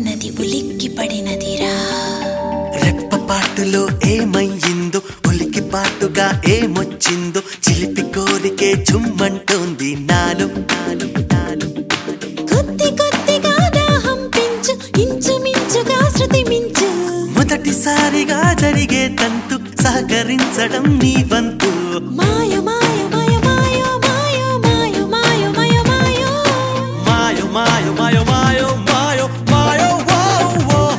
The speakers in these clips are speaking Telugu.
ఉన్నది ఉలిక్కి పడినదిరా రెప్పపాటులో ఏమయ్యిందో ఉలికి పాటుగా ఏమొచ్చిందో చిలిపి కోరికే చుమ్మంటోంది నాలో నాలో నాలో కొద్ది కొద్దిగా దాహం పెంచు ఇంచుమించుగా శృతి మించు మొదటిసారిగా జరిగే తంతు సహకరించడం నీ వంతు మాయ మాయ మాయ మాయ మాయ మాయ మాయ మాయ మాయ మాయో మాయో మాయో మాయో మాయో మాయో వో, వో.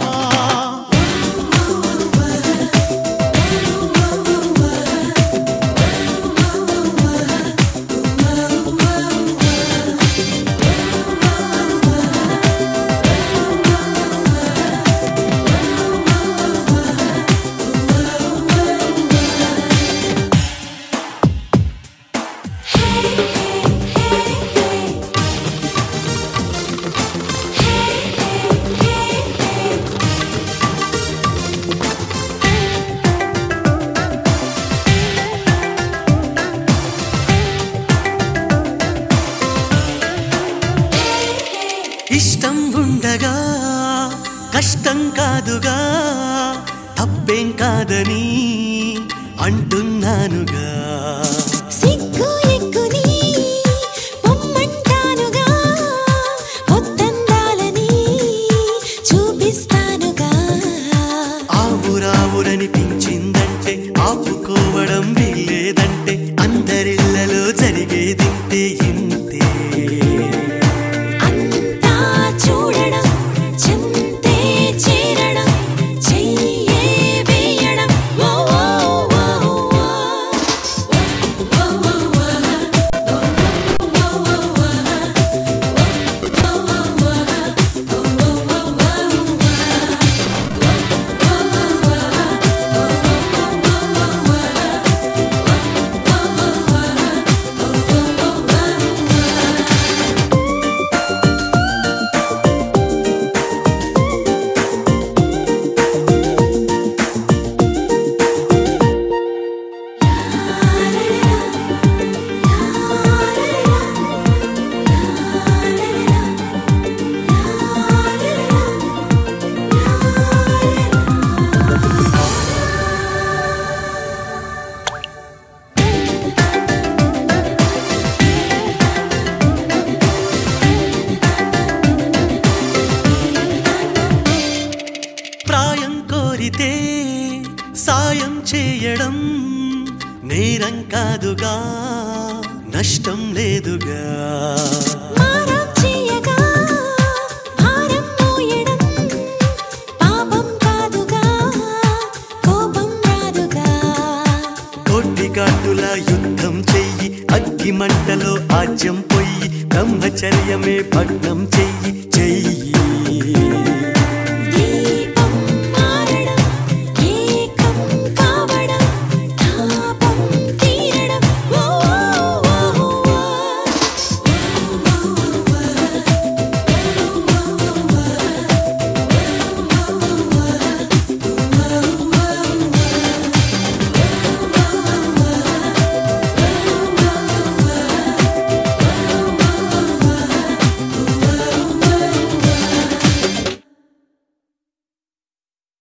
ఇష్టం ఉండగా కష్టం కాదుగా తప్పేం కాదని అంటున్నానుగా సిగ్గు ఎక్కుని పొమ్మంటానుగా పొద్దందాలని చూపిస్తానుగా ఆవురావురనిపించిందంటే ఆపుకోవడం వీల్లేదంటే అందరిళ్లలో జరిగేదింతే ఇంతే అంతా చూడడం చెంతే చేరడం చెయ్యే వేయడం ఓ ఓ ఓ ఓ. ఓ ఓ ఓ. ప్రాయం కోరితే సాయం చేయడం నేరం కాదుగా నష్టం లేదుగా మారం చేయగా భారం మోయడం పాపం కాదుగా కోపం రాదుగా కోటిగాటుల యుద్ధం చెయ్యి అగ్గి మంటలో ఆజ్యం పొయ్యి బ్రహ్మచర్యమే భగ్నం